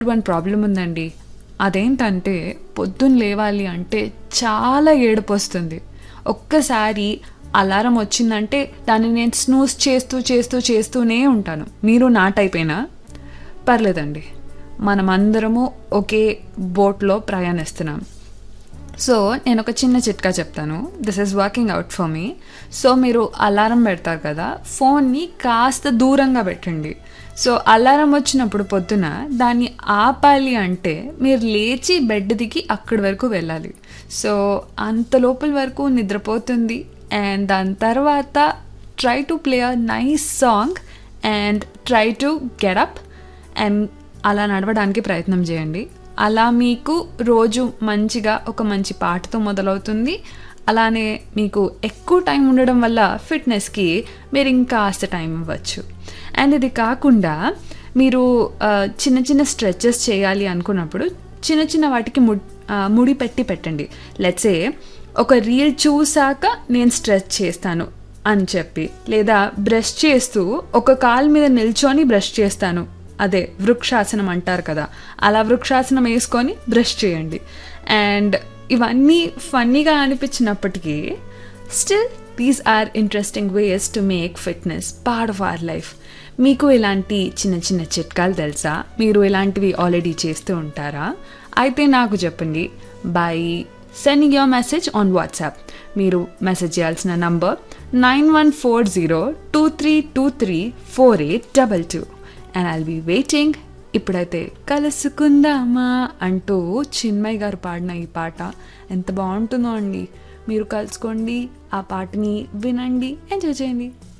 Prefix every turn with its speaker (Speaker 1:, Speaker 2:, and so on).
Speaker 1: one problem ఉందండి అదేంటంటే పొద్దున్న లేవాలి అంటే చాలా ఏడుపు వస్తుంది ఒక్కసారి అలారం వచ్చిందంటే దాన్ని నేను స్నూస్ చేస్తూ చేస్తూ చేస్తూనే ఉంటాను మీరు నా టైపేనా పర్లేదండి మనమందరము ఒకే బోట్లో ప్రయాణిస్తున్నాం సో నేను ఒక చిన్న చిట్కా చెప్తాను this is working out for me so మీరు అలారం పెడతారు కదా ఫోన్ని కాస్త దూరంగా పెట్టండి సో అలారం వచ్చినప్పుడు పొద్దున దాన్ని ఆపాలి అంటే మీరు లేచి బెడ్ దిగి అక్కడి వరకు వెళ్ళాలి సో అంత లోపల వరకు నిద్రపోతుంది అండ్ దాని తర్వాత try to play a nice song and try to get up and అలా నడవడానికి ప్రయత్నం చేయండి అలా మీకు రోజు మంచిగా ఒక మంచి పాటతో మొదలవుతుంది అలానే మీకు ఎక్కువ టైం ఉండడం వల్ల ఫిట్నెస్కి మీరు ఇంకాస్త టైం ఇవ్వచ్చు అండ్ ఇది కాకుండా మీరు ఆ, చిన్న చిన్న స్ట్రెచెస్ చేయాలి అనుకున్నప్పుడు చిన్న చిన్న వాటికి ముడ్ ఆ, ముడి పెట్టి పెట్టండి లెట్సే ఒక రీల్ చూసాక నేను స్ట్రెచ్ చేస్తాను అని చెప్పి లేదా బ్రష్ చేస్తూ ఒక కాలు మీద నిల్చొని బ్రష్ చేస్తాను అదే వృక్షాసనం అంటారు కదా అలా వృక్షాసనం వేసుకొని బ్రష్ చేయండి అండ్ ఇవన్నీ ఫన్నీగా అనిపించినప్పటికీ still these are interesting ways to make fitness part of our life మీకు ఇలాంటి చిన్న చిన్న చిట్కాలు తెలుసా మీరు ఇలాంటివి ఆల్రెడీ చేస్తూ ఉంటారా అయితే నాకు చెప్పండి by sending your message on WhatsApp మీరు మెసేజ్ చేయాల్సిన number nine one four zero two three two three four eight double two and I'll be waiting ఇప్పుడైతే కలుసుకుందామా అంటూ చిన్మయ్ గారు పాడిన ఈ పాట ఎంత బాగుంటుందో అండి మీరు కలుసుకోండి ఆ పాటని వినండి ఎంజాయ్ చేయండి